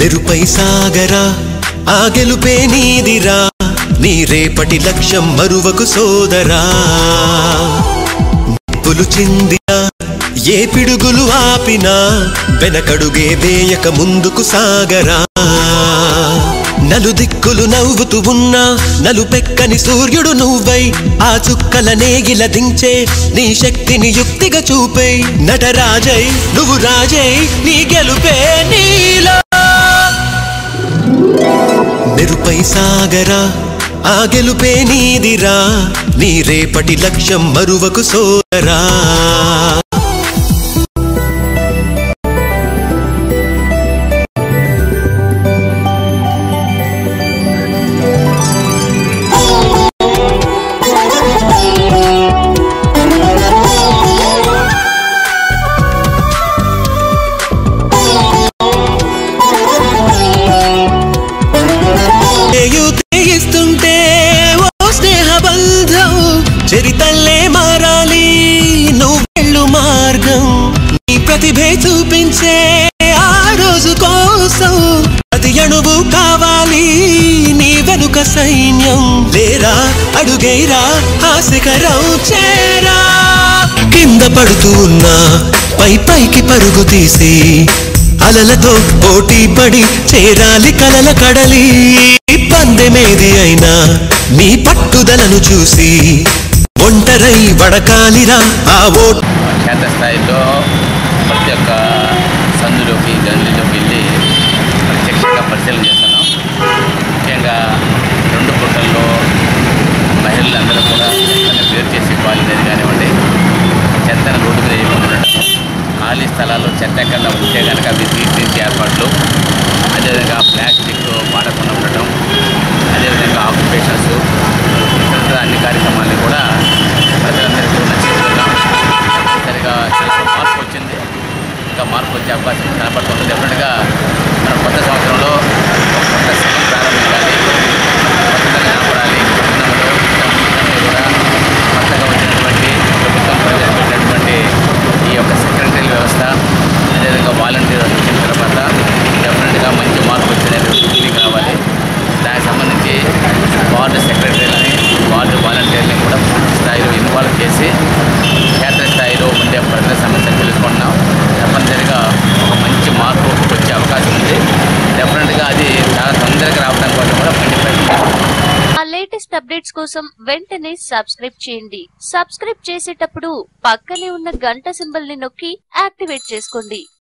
మెరుపై సాగరా ఆ గెలుపే నీదిరా నీ రేపటి లక్ష్యం మరువకు సోదరా నిప్పులు చిందినా ఏ పిడుగులు ఆపినా వెనకడుగే వేయక ముందుకు సాగరా నలుదిక్కులు నవ్వుతూ ఉన్నా నలుపెక్కని సూర్యుడు నువ్వై ఆ చుక్కల నేగిల దించే నీ శక్తిని యుక్తిగా చూపై నటరాజై నువ్వు రాజై నీ గెలుపే నీలో మెరుపై సాగరా ఆ గెలుపే నీదిరా నీ రేపటి లక్ష్యం మరువకు సోదరా ఇస్తుంటే ఓ స్నేహ బంధం చరితల్లే మారాలి నువ్వు వెళ్ళు మార్గం నీ ప్రతిభే చూపించే ఆ రోజు కోసం ప్రతి అణువు కావాలి నీ వెనుక సైన్యం లేరా అడుగైరా ఆ శిఖరం చేరా కింద పడుతూ ఉన్నా పై పైకి పరుగు తీసి అలలతో పోటీ పడి చేరాలి కలల కడలి పందెమేది అయినా నీ పట్టుదలను చూసి ఒంటరై వడకాలిరా ఆ ఓట్ క్షేత్రస్థాయిలో ప్రతి ఒక్క సందులోకి గల్లీలోకి వెళ్ళి ప్రత్యక్షంగా పరిశీలన చేస్తున్నాం ముఖ్యంగా రెండు పుట్టల్లో మహిళలందరూ కూడా చెత్తను వేరు చేసి పాలినది కానివ్వండి చెత్తను రోడ్డు మీద వేయకుండా ఉండడం ఖాళీ స్థలాల్లో చెత్త ఎక్కడ ఉంటే కనుక అవి తీర్చించే ఏర్పాట్లు అదేవిధంగా ప్లాస్టిక్ వాడకుండా ఉండటం అదేవిధంగా ఆక్యుపేషన్స్ ఇతర అన్ని కార్యక్రమాలను కూడా ప్రజలందరికీ కూడా నచ్చుతున్నాం సరిగా చాలా మార్పు వచ్చింది ఇంకా మార్పు వచ్చే అవకాశం కనపడుతుంది డెఫినెట్గా మన కొత్త సంవత్సరంలో ఒక కొత్త స్థితి ప్రారంభించాలి కొత్తగా కనపడాలి కుటుంబంలో ఇంకా కూడా కొత్తగా వచ్చినటువంటి ప్రభుత్వం ప్రవేశపెట్టినటువంటి ఈ యొక్క సెక్రటరీ వ్యవస్థ అదేవిధంగా వాలంటీర్ వచ్చిన తర్వాత డెఫినెట్గా మంచి మార్పు వచ్చినటువంటి ఫీలింగ్ రావాలి దానికి సంబంధించి వార్డు సెక్రటరీలని వార్డు వాలంటీర్లని కూడా పూర్తి స్థాయిలో ఇన్వాల్వ్ చేసి క్షేత్ర స్థాయిలో ఉండే ప్రజల సమస్యలు తెలుసుకుంటున్నాం తప్పనిసరిగా ఒక మంచి మార్పు వచ్చే అవకాశం ఉంది డెఫినెట్గా అది చాలా తొందరగా రావడం కోసం కూడా మంచి ప్రయత్నం మా లేటెస్ట్ అప్డేట్స్ కోసం వెంటనే సబ్స్క్రైబ్ చేయండి సబ్స్క్రైబ్ చేసేటప్పుడు పక్కనే ఉన్న గంట సింబల్ ని నొక్కి యాక్టివేట్ చేసుకోండి